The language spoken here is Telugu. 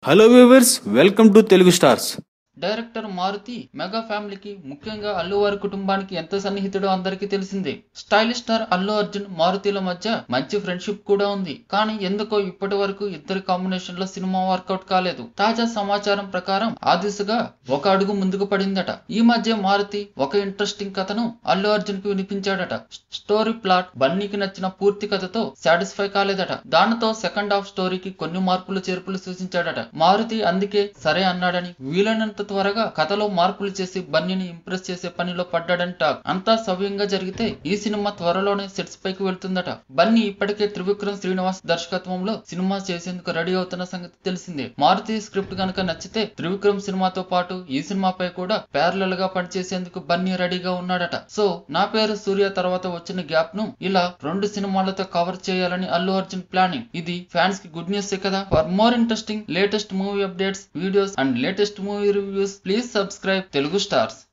hello viewers welcome to Telugu stars director Maruthi mega ఫ్యామిలీకి ముఖ్యంగా అల్లు వారి కుటుంబానికి ఎంత సన్నిహితుడో అందరికీ తెలిసిందే స్టైలిష్ స్టార్ అల్లు అర్జున్ మారుతిల మధ్య మంచి ఫ్రెండ్షిప్ కూడా ఉంది కానీ ఎందుకో ఇప్పటి వరకు ఇద్దరి కాంబినేషన్ లో సినిమా వర్కౌట్ కాలేదు తాజా సమాచారం ప్రకారం ఆ దిశగా ఒక అడుగు ముందుకు పడిందట ఈ మధ్య మారుతి ఒక ఇంట్రెస్టింగ్ కథను అల్లు అర్జున్ కి వినిపించాడట స్టోరీ ప్లాట్ బన్నీకి నచ్చిన పూర్తి కథతో సాటిస్ఫై కాలేదట దానితో సెకండ్ హాఫ్ స్టోరీకి కొన్ని మార్పులు చేర్పులు సూచించాడట మారుతి అందుకే సరే అన్నాడని వీలైనంత త్వరగా కథలో మార్పులు చేసి బన్నీని ఇంప్రెస్ చేసే పనిలో పడ్డాడని టాక్ అంతా సవ్యంగా జరిగితే ఈ సినిమా త్వరలోనే సెట్స్ పైకి వెళ్తుందట బన్నీ ఇప్పటికే త్రివిక్రమ్ శ్రీనివాస్ దర్శకత్వంలో సినిమా చేసేందుకు రెడీ అవుతున్న సంగతి తెలిసిందే మారుతి స్క్రిప్ట్ కనుక నచ్చితే త్రివిక్రమ్ సినిమాతో పాటు ఈ సినిమాపై కూడా ప్యారలల్ గా పనిచేసేందుకు బన్నీ రెడీగా ఉన్నాడట సో నా పేరు సూర్య తర్వాత వచ్చిన గ్యాప్ ను ఇలా రెండు సినిమాలతో కవర్ చేయాలని అల్లు అర్జున్ ప్లానింగ్ ఇది ఫ్యాన్స్ కి గుడ్ న్యూస్ కదా for more interesting latest movie updates videos and latest movie reviews please subscribe Telugu stars